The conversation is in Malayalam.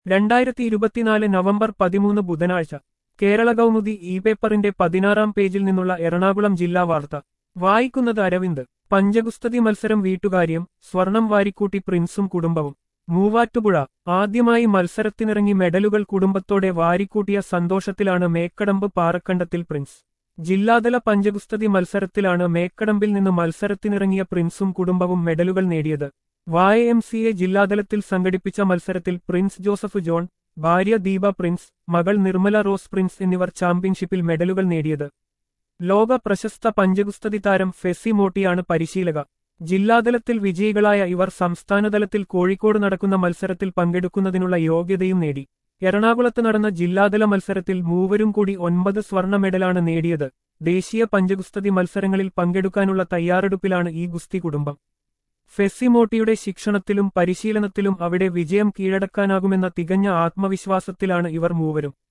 രണ്ടായിരത്തി ഇരുപത്തിനാല് നവംബർ പതിമൂന്ന് ബുധനാഴ്ച കേരള കൗമുദി ഇ പേപ്പറിന്റെ പതിനാറാം പേജിൽ നിന്നുള്ള എറണാകുളം ജില്ലാ വാർത്ത വായിക്കുന്നത് അരവിന്ദ് പഞ്ചഗുസ്തതി മത്സരം വീട്ടുകാര്യം സ്വർണം വാരിക്കൂട്ടി പ്രിൻസും കുടുംബവും മൂവാറ്റുപുഴ ആദ്യമായി മത്സരത്തിനിറങ്ങി മെഡലുകൾ കുടുംബത്തോടെ വാരിക്കൂട്ടിയ സന്തോഷത്തിലാണ് മേക്കടമ്പ് പാറക്കണ്ടത്തിൽ പ്രിൻസ് ജില്ലാതല പഞ്ചഗുസ്തതി മത്സരത്തിലാണ് മേക്കടമ്പിൽ നിന്ന് മത്സരത്തിനിറങ്ങിയ പ്രിൻസും കുടുംബവും മെഡലുകൾ നേടിയത് വായ എം സി എ ജില്ലാതലത്തിൽ സംഘടിപ്പിച്ച മത്സരത്തിൽ പ്രിൻസ് ജോസഫ് ജോൺ ഭാര്യ ദീപ പ്രിൻസ് മകൾ നിർമ്മല റോസ് പ്രിൻസ് എന്നിവർ ചാമ്പ്യൻഷിപ്പിൽ മെഡലുകൾ നേടിയത് ലോക പ്രശസ്ത പഞ്ചഗുസ്തതി താരം ഫെസി മോട്ടിയാണ് പരിശീലക ജില്ലാതലത്തിൽ വിജയികളായ ഇവർ സംസ്ഥാനതലത്തിൽ കോഴിക്കോട് നടക്കുന്ന മത്സരത്തിൽ പങ്കെടുക്കുന്നതിനുള്ള യോഗ്യതയും നേടി എറണാകുളത്ത് നടന്ന ജില്ലാതല മത്സരത്തിൽ മൂവരും കൂടി ഒൻപത് സ്വർണ്ണ മെഡലാണ് നേടിയത് ദേശീയ പഞ്ചഗുസ്തതി മത്സരങ്ങളിൽ പങ്കെടുക്കാനുള്ള തയ്യാറെടുപ്പിലാണ് ഈ ഗുസ്തി കുടുംബം ഫെസിമോട്ടിയുടെ ശിക്ഷണത്തിലും പരിശീലനത്തിലും അവിടെ വിജയം കീഴടക്കാനാകുമെന്ന തികഞ്ഞ ആത്മവിശ്വാസത്തിലാണ് ഇവർ മൂവരും